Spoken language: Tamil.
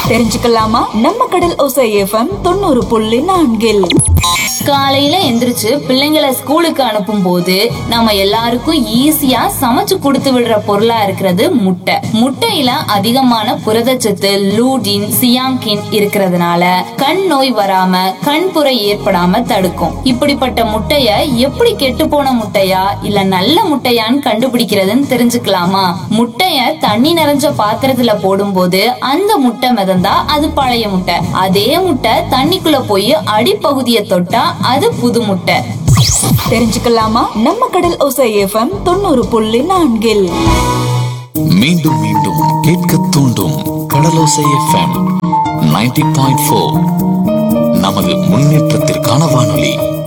தெரிஞ்சுக்கலாமா நம்ம கடல் ஒசை எஃப்எம் தொண்ணூறு புள்ளி நான்கில் காலையில எந்திரிச்சு பிள்ளைங்களை ஸ்கூலுக்கு அனுப்பும் போது நம்ம எல்லாருக்கும் ஈஸியா சமைச்சு கொடுத்து விடுற பொருளா இருக்கிறது முட்டை முட்டையில அதிகமான புரதச்சத்து லூடின் சியாங்கின் இருக்கிறதுனால கண் நோய் வராம கண்புரை ஏற்படாம தடுக்கும் இப்படிப்பட்ட முட்டைய எப்படி கெட்டு போன முட்டையா இல்ல நல்ல முட்டையான்னு கண்டுபிடிக்கிறதுன்னு தெரிஞ்சுக்கலாமா முட்டைய தண்ணி நிறைஞ்ச பாத்திரத்துல போடும்போது அந்த முட்டை மிதந்தா அது பழைய முட்டை அதே முட்டை தண்ணிக்குள்ள போய் அடிப்பகுதியை தொட்டா அது புது முட்டை தெரிஞ்சுக்கலாமா நம்ம கடல் ஒசை எஃப்எம் தொண்ணூறு புள்ளி நான்கில் மீண்டும் மீண்டும் கேட்க தூண்டும் Kadalosai FM ninety point four நமது முன்னேற்றத்திற்கான வானொலி